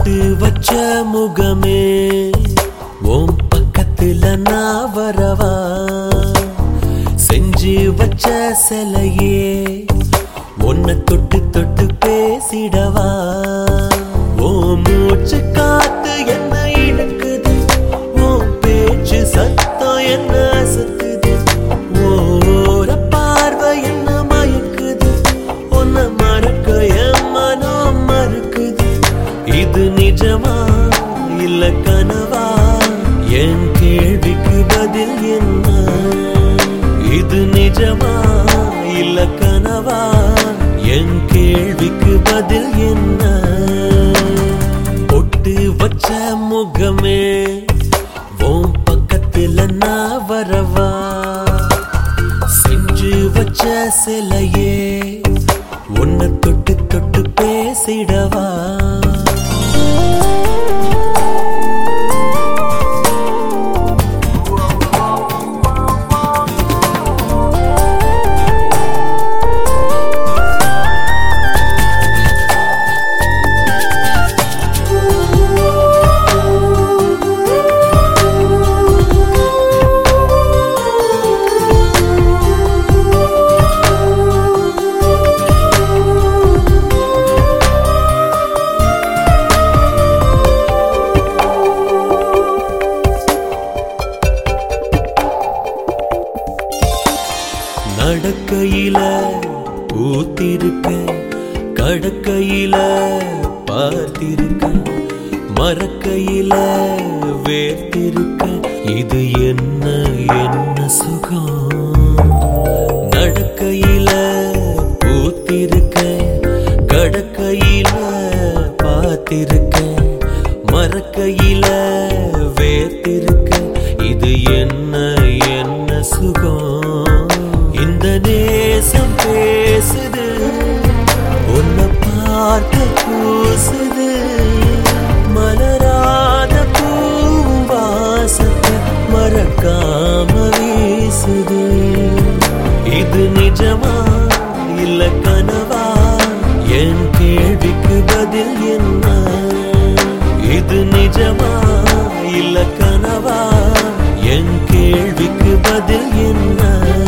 பொட்டு வச்ச முகமே உன் பக்கத்துல நான் வரவா செஞ்சு வச்ச சிலையே உன்னை தொட்டு தொட்டு பேசிடவா ஓ மூச்சு காத்து என்ன இழுக்குது ஓ பேச்சு சத்தம் என்ன அசத்துது ஓர பார்வை என்ன மயக்குது உன்னை மறக்க என் மனம் மறுக்குது இது நிஜமா இல்ல கனவா என் கேள்விக்கு பதில் என்ன இது நிஜமா இல்ல கனவா என் கேள்விக்கு பதில் என்ன பொட்டு வச்ச முகமே உன் பக்கத்துல நான் வரவா செஞ்சு வச்ச சிலையே உன்னை தொட்டு தொட்டு பேசிடவா நடக்கையில பூத்திருக்க கடக்கையில பார்த்திருக்க மறக்கையில வேர்த்திருக்க இது என்ன என்ன சுகம் நடக்கையில பூத்திருக்க கடக்கையில பார்த்திருக்க மறக்கையில வேர்த்திருக்க இது என்ன என்ன சுகம் இந்த நேசம் பேசுது உன்னை பார்க்க கூசுது மலராத பூவாசத்தை மறக்காம வீசுது இது நிஜமா இல்ல கனவா என் கேள்விக்கு பதில் என்ன இது நிஜமா இல்ல கனவா என் கேள்விக்கு பதில் என்ன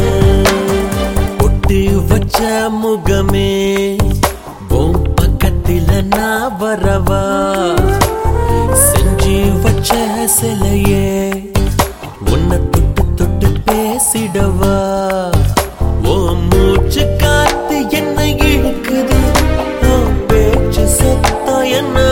பொட்டு வச்ச முகமே உன் பக்கத்துல நான் வரவா செஞ்சு வச்ச சிலையே உன்னை தொட்டு தொட்டு பேசிடவா ஓ மூச்சு காத்து என்ன இழுக்குது ஓ பேச்சு சத்தம் என்ன